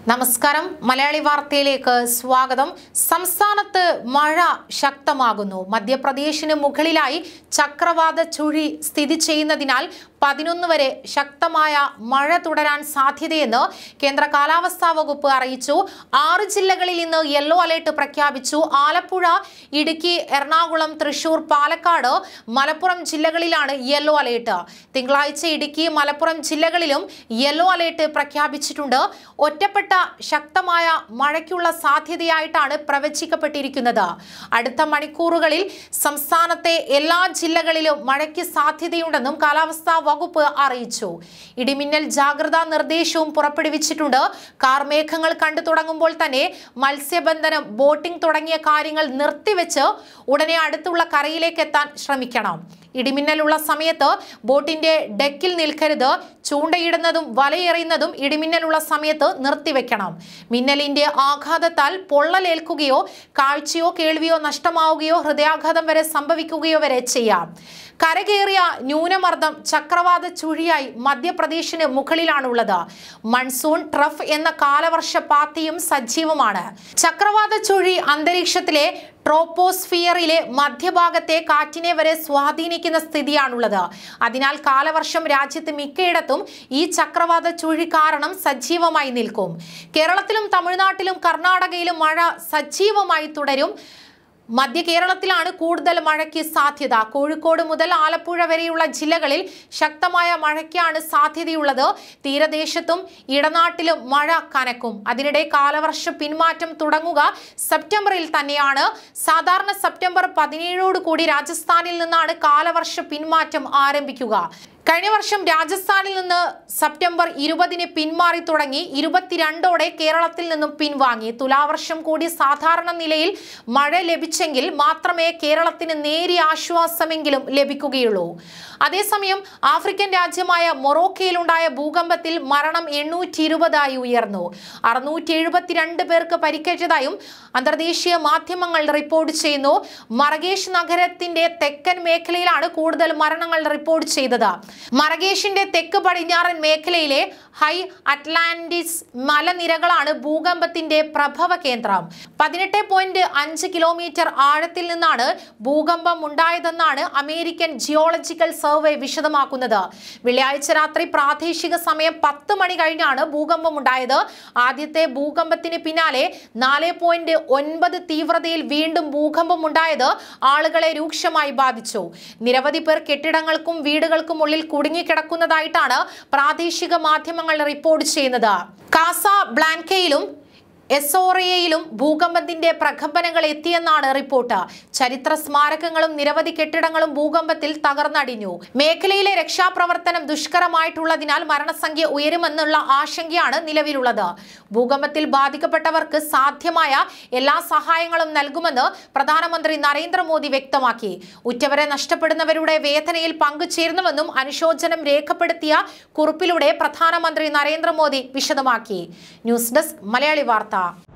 നമസ്കാരം മലയാളി വാർത്തയിലേക്ക് സ്വാഗതം സംസ്ഥാനത്ത് മഴ ശക്തമാകുന്നു മധ്യപ്രദേശിന് മുകളിലായി ചക്രവാത ചുഴി സ്ഥിതി ചെയ്യുന്നതിനാൽ പതിനൊന്ന് വരെ ശക്തമായ മഴ തുടരാൻ സാധ്യതയെന്ന് കേന്ദ്ര കാലാവസ്ഥാ വകുപ്പ് അറിയിച്ചു ആറ് ജില്ലകളിൽ ഇന്ന് യെല്ലോ അലേർട്ട് പ്രഖ്യാപിച്ചു ആലപ്പുഴ ഇടുക്കി എറണാകുളം തൃശൂർ പാലക്കാട് മലപ്പുറം ജില്ലകളിലാണ് യെല്ലോ അലേർട്ട് തിങ്കളാഴ്ച ഇടുക്കി മലപ്പുറം ജില്ലകളിലും യെല്ലോ അലേർട്ട് പ്രഖ്യാപിച്ചിട്ടുണ്ട് ഒറ്റപ്പെട്ട ശക്തമായ മഴയ്ക്കുള്ള സാധ്യതയായിട്ടാണ് പ്രവചിക്കപ്പെട്ടിരിക്കുന്നത് അടുത്ത മണിക്കൂറുകളിൽ സംസ്ഥാനത്തെ എല്ലാ ജില്ലകളിലും മഴയ്ക്ക് സാധ്യതയുണ്ടെന്നും കാലാവസ്ഥാ വകുപ്പ് അറിയിച്ചു ഇടിമിന്നൽ ജാഗ്രതാ നിർദ്ദേശവും പുറപ്പെടുവിച്ചിട്ടുണ്ട് കാർമേഘങ്ങൾ കണ്ടു തുടങ്ങുമ്പോൾ തന്നെ മത്സ്യബന്ധനം ബോട്ടിംഗ് തുടങ്ങിയ കാര്യങ്ങൾ നിർത്തിവെച്ച് ഉടനെ അടുത്തുള്ള കരയിലേക്ക് എത്താൻ ശ്രമിക്കണം ഇടിമിന്നലുള്ള സമയത്ത് ബോട്ടിന്റെ ഡെക്കിൽ നിൽക്കരുത് ചൂണ്ടയിടുന്നതും വലയെറിയുന്നതും ഇടിമിന്നലുള്ള സമയത്ത് നിർത്തിവെക്കണം മിന്നലിന്റെ ആഘാതത്താൽ പൊള്ളലേൽക്കുകയോ കാഴ്ചയോ കേൾവിയോ നഷ്ടമാവുകയോ ഹൃദയാഘാതം വരെ സംഭവിക്കുകയോ വരെ ചെയ്യാം കരകയറിയ ന്യൂനമർദ്ദം ചക്രവാത ചുഴിയായി മധ്യപ്രദേശിന് മുകളിലാണുള്ളത് മൺസൂൺ ട്രഫ് എന്ന കാലവർഷ പാത്തിയും സജീവമാണ് ചക്രവാത ചുഴി അന്തരീക്ഷത്തിലെ ട്രോപ്പോസ്ഫിയറിലെ മധ്യഭാഗത്തെ കാറ്റിനെ വരെ സ്വാധീനിക്കുന്ന സ്ഥിതിയാണുള്ളത് അതിനാൽ കാലവർഷം രാജ്യത്ത് മിക്കയിടത്തും ഈ ചക്രവാത ചുഴി കാരണം സജീവമായി നിൽക്കും കേരളത്തിലും തമിഴ്നാട്ടിലും കർണാടകയിലും മഴ സജീവമായി തുടരും മധ്യ കേരളത്തിലാണ് കൂടുതൽ മഴയ്ക്ക് സാധ്യത കോഴിക്കോട് മുതൽ ആലപ്പുഴ വരെയുള്ള ജില്ലകളിൽ ശക്തമായ മഴയ്ക്കാണ് സാധ്യതയുള്ളത് തീരദേശത്തും ഇടനാട്ടിലും മഴ കനക്കും അതിനിടെ കാലവർഷ പിന്മാറ്റം തുടങ്ങുക സെപ്റ്റംബറിൽ തന്നെയാണ് സാധാരണ സെപ്റ്റംബർ പതിനേഴോട് കൂടി രാജസ്ഥാനിൽ നിന്നാണ് കാലവർഷ പിന്മാറ്റം ആരംഭിക്കുക കഴിഞ്ഞ വർഷം രാജസ്ഥാനിൽ നിന്ന് സെപ്റ്റംബർ ഇരുപതിന് പിന്മാറി തുടങ്ങി ഇരുപത്തിരണ്ടോടെ കേരളത്തിൽ നിന്നും പിൻവാങ്ങി തുലാവർഷം കൂടി സാധാരണ നിലയിൽ മഴ ലഭിച്ചെങ്കിൽ മാത്രമേ കേരളത്തിന് നേരിയ ആശ്വാസമെങ്കിലും ലഭിക്കുകയുള്ളൂ അതേസമയം ആഫ്രിക്കൻ രാജ്യമായ മൊറോക്കയിലുണ്ടായ ഭൂകമ്പത്തിൽ മരണം എണ്ണൂറ്റി ഇരുപതായി ഉയർന്നു അറുന്നൂറ്റി എഴുപത്തിരണ്ട് പേർക്ക് പരിക്കേറ്റതായും അന്തർദേശീയ മാധ്യമങ്ങൾ റിപ്പോർട്ട് ചെയ്യുന്നു മറഗേഷ് നഗരത്തിന്റെ തെക്കൻ മേഖലയിലാണ് കൂടുതൽ മരണങ്ങൾ റിപ്പോർട്ട് ചെയ്തത് മറഗേഷിന്റെ തെക്ക് പടിഞ്ഞാറൻ മേഖലയിലെ ഹൈ അറ്റ്ലാന്റിസ് മലനിരകളാണ് ഭൂകമ്പത്തിന്റെ പ്രഭവ കേന്ദ്രം പതിനെട്ട് പോയിന്റ് അഞ്ച് കിലോമീറ്റർ ആഴത്തിൽ നിന്നാണ് ഭൂകമ്പം ഉണ്ടായതെന്നാണ് അമേരിക്കൻ ജിയോളജിക്കൽ സർവേ വിശദമാക്കുന്നത് വെള്ളിയാഴ്ച രാത്രി പ്രാദേശിക സമയം പത്ത് മണി കഴിഞ്ഞാണ് ഭൂകമ്പം ഉണ്ടായത് ആദ്യത്തെ ഭൂകമ്പത്തിന് പിന്നാലെ നാല് പോയിന്റ് ഒൻപത് തീവ്രതയിൽ വീണ്ടും ഭൂകമ്പം ഉണ്ടായത് ആളുകളെ രൂക്ഷമായി ബാധിച്ചു നിരവധി പേർ കെട്ടിടങ്ങൾക്കും വീടുകൾക്കും ഉള്ളിൽ കുടുങ്ങിക്കിടക്കുന്നതായിട്ടാണ് പ്രാദേശിക മാധ്യമങ്ങൾ റിപ്പോർട്ട് ചെയ്യുന്നത് കാസ ബ്ലാൻകയിലും എസോറിയയിലും ഭൂകമ്പത്തിന്റെ പ്രകമ്പനങ്ങൾ എത്തിയെന്നാണ് റിപ്പോർട്ട് ചരിത്ര സ്മാരകങ്ങളും നിരവധി കെട്ടിടങ്ങളും ഭൂകമ്പത്തിൽ തകർന്നടിഞ്ഞു മേഖലയിലെ രക്ഷാപ്രവർത്തനം ദുഷ്കരമായിട്ടുള്ളതിനാൽ മരണസംഖ്യ ഉയരുമെന്നുള്ള ആശങ്കയാണ് നിലവിലുള്ളത് ഭൂകമ്പത്തിൽ ബാധിക്കപ്പെട്ടവർക്ക് സാധ്യമായ എല്ലാ സഹായങ്ങളും നൽകുമെന്ന് പ്രധാനമന്ത്രി നരേന്ദ്രമോദി വ്യക്തമാക്കി ഉറ്റവരെ നഷ്ടപ്പെടുന്നവരുടെ വേദനയിൽ പങ്കുചേരുന്നുവെന്നും അനുശോചനം രേഖപ്പെടുത്തിയ കുറിപ്പിലൂടെ പ്രധാനമന്ത്രി നരേന്ദ്രമോദി വിശദമാക്കി ന്യൂസ് ഡെസ്ക് മലയാളി വാർത്ത